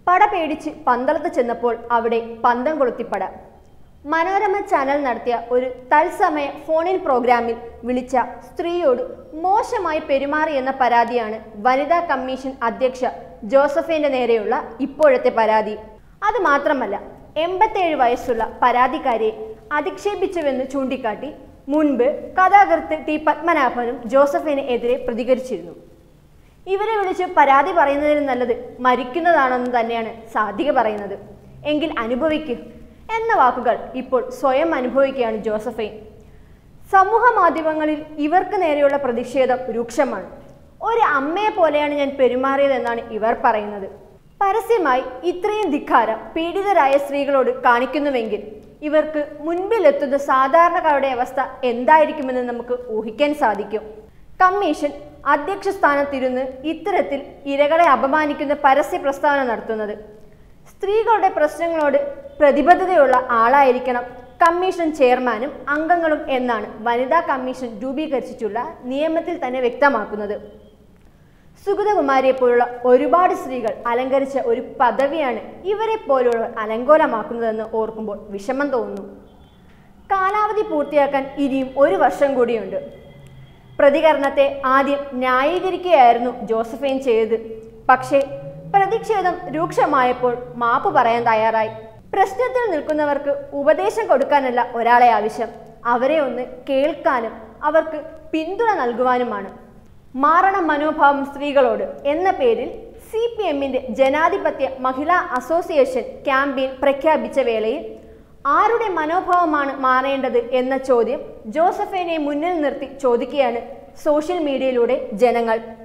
പട പേടിച്ച് പന്തളത്ത് ചെന്നപ്പോൾ അവിടെ പന്തം കൊളുത്തിപ്പട മനോരമ ചാനൽ നടത്തിയ ഒരു തത്സമയ ഫോണിൻ പ്രോഗ്രാമിൽ വിളിച്ച സ്ത്രീയോട് മോശമായി പെരുമാറിയെന്ന പരാതിയാണ് വനിതാ കമ്മീഷൻ അധ്യക്ഷ ജോസഫിന്റെ നേരെയുള്ള ഇപ്പോഴത്തെ പരാതി അത് മാത്രമല്ല എൺപത്തേഴ് വയസ്സുള്ള പരാതിക്കാരിയെ അധിക്ഷേപിച്ചുവെന്ന് ചൂണ്ടിക്കാട്ടി മുൻപ് കഥാകൃത്ത് ടി പത്മനാഭനും ജോസഫിന് എതിരെ പ്രതികരിച്ചിരുന്നു ഇവരെ വിളിച്ച് പരാതി പറയുന്നതിന് നല്ലത് മരിക്കുന്നതാണെന്ന് തന്നെയാണ് സാധിക പറയുന്നത് എങ്കിൽ അനുഭവിക്കൂ എന്ന വാക്കുകൾ ഇപ്പോൾ സ്വയം അനുഭവിക്കുകയാണ് ജോസഫൈൻ സമൂഹ മാധ്യമങ്ങളിൽ ഇവർക്ക് നേരെയുള്ള പ്രതിഷേധം രൂക്ഷമാണ് ഒരു അമ്മയെ പോലെയാണ് ഞാൻ പെരുമാറിയതെന്നാണ് ഇവർ പറയുന്നത് പരസ്യമായി ഇത്രയും ധിക്കാരം പീഡിതരായ സ്ത്രീകളോട് കാണിക്കുന്നുവെങ്കിൽ ഇവർക്ക് മുൻപിലെത്തുന്ന സാധാരണക്കാരുടെ അവസ്ഥ എന്തായിരിക്കുമെന്ന് നമുക്ക് ഊഹിക്കാൻ സാധിക്കും കമ്മീഷൻ അധ്യക്ഷ സ്ഥാനത്തിരുന്ന് ഇത്തരത്തിൽ ഇരകളെ അപമാനിക്കുന്ന പരസ്യ പ്രസ്താവന നടത്തുന്നത് സ്ത്രീകളുടെ പ്രശ്നങ്ങളോട് പ്രതിബദ്ധതയുള്ള ആളായിരിക്കണം കമ്മീഷൻ ചെയർമാനും അംഗങ്ങളും എന്നാണ് വനിതാ കമ്മീഷൻ രൂപീകരിച്ചിട്ടുള്ള നിയമത്തിൽ തന്നെ വ്യക്തമാക്കുന്നത് സുഗതകുമാരിയെ പോലുള്ള ഒരുപാട് സ്ത്രീകൾ അലങ്കരിച്ച ഒരു പദവിയാണ് ഇവരെ പോലുള്ളവർ അലങ്കോലമാക്കുന്നതെന്ന് ഓർക്കുമ്പോൾ വിഷമം തോന്നുന്നു കാലാവധി പൂർത്തിയാക്കാൻ ഇനിയും ഒരു വർഷം കൂടിയുണ്ട് പ്രതികരണത്തെ ആദ്യം ന്യായീകരിക്കുകയായിരുന്നു ജോസഫൈൻ ചെയ്തത് പക്ഷേ പ്രതിഷേധം രൂക്ഷമായപ്പോൾ മാപ്പ് പറയാൻ തയ്യാറായി പ്രശ്നത്തിൽ നിൽക്കുന്നവർക്ക് ഉപദേശം കൊടുക്കാനല്ല ഒരാളെ ആവശ്യം അവരെ ഒന്ന് കേൾക്കാനും അവർക്ക് പിന്തുണ നൽകുവാനുമാണ് മാറണ മനോഭാവം സ്ത്രീകളോട് എന്ന പേരിൽ സി പി എമ്മിന്റെ ജനാധിപത്യ മഹിളാ അസോസിയേഷൻ ക്യാമ്പയിൻ പ്രഖ്യാപിച്ച വേളയിൽ ആരുടെ മനോഭാവമാണ് മാറേണ്ടത് എന്ന ചോദ്യം ജോസഫിനെ മുന്നിൽ നിർത്തി ചോദിക്കുകയാണ് സോഷ്യൽ മീഡിയയിലൂടെ ജനങ്ങൾ